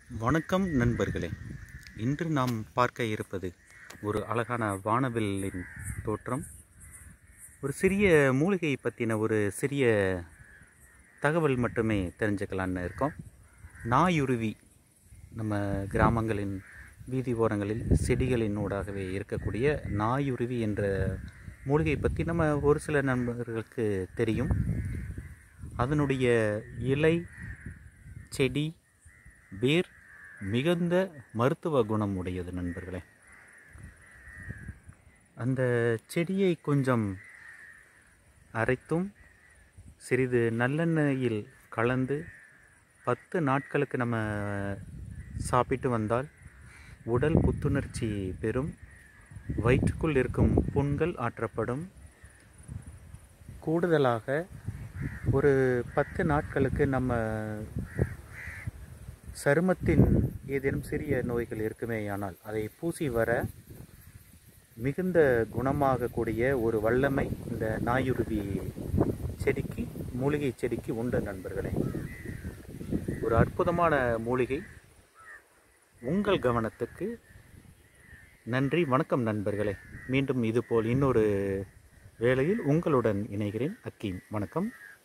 வணக்கம் நண்பர்களே இன்று நாம் பார்க்க இருப்பது ஒரு அழகான வானவில்லின் தோற்றம் ஒரு சிறிய மூலிகை பற்றின ஒரு சிறிய தகவல் மட்டுமே தெரிஞ்சுக்கலான்னு இருக்கோம் நாயுருவி நம்ம கிராமங்களின் வீதி ஓரங்களில் செடிகளின் ஊடாகவே இருக்கக்கூடிய நாயுருவி என்ற மூலிகை பற்றி நம்ம ஒரு சில நண்பர்களுக்கு தெரியும் அதனுடைய இலை செடி வேர் மிகுந்த மருத்துவ குணம் உடையது நண்பர்களே அந்த செடியை கொஞ்சம் அரைத்தும் சிறிது நல்லெண்ணெயில் கலந்து பத்து நாட்களுக்கு நம்ம சாப்பிட்டு வந்தால் உடல் புத்துணர்ச்சி பெறும் வயிற்றுக்குள் இருக்கும் புண்கள் ஆற்றப்படும் கூடுதலாக ஒரு பத்து நாட்களுக்கு நம்ம சருமத்தின் ஏதேனும் சிறிய நோய்கள் இருக்குமேயானால் அதை பூசி வர மிகுந்த குணமாகக்கூடிய ஒரு வல்லமை இந்த நாயுருவி செடிக்கு மூலிகை செடிக்கு உண்டு நண்பர்களே ஒரு அற்புதமான மூலிகை உங்கள் கவனத்துக்கு நன்றி வணக்கம் நண்பர்களே மீண்டும் இதுபோல் இன்னொரு வேளையில் உங்களுடன் இணைகிறேன் அக்கீம் வணக்கம்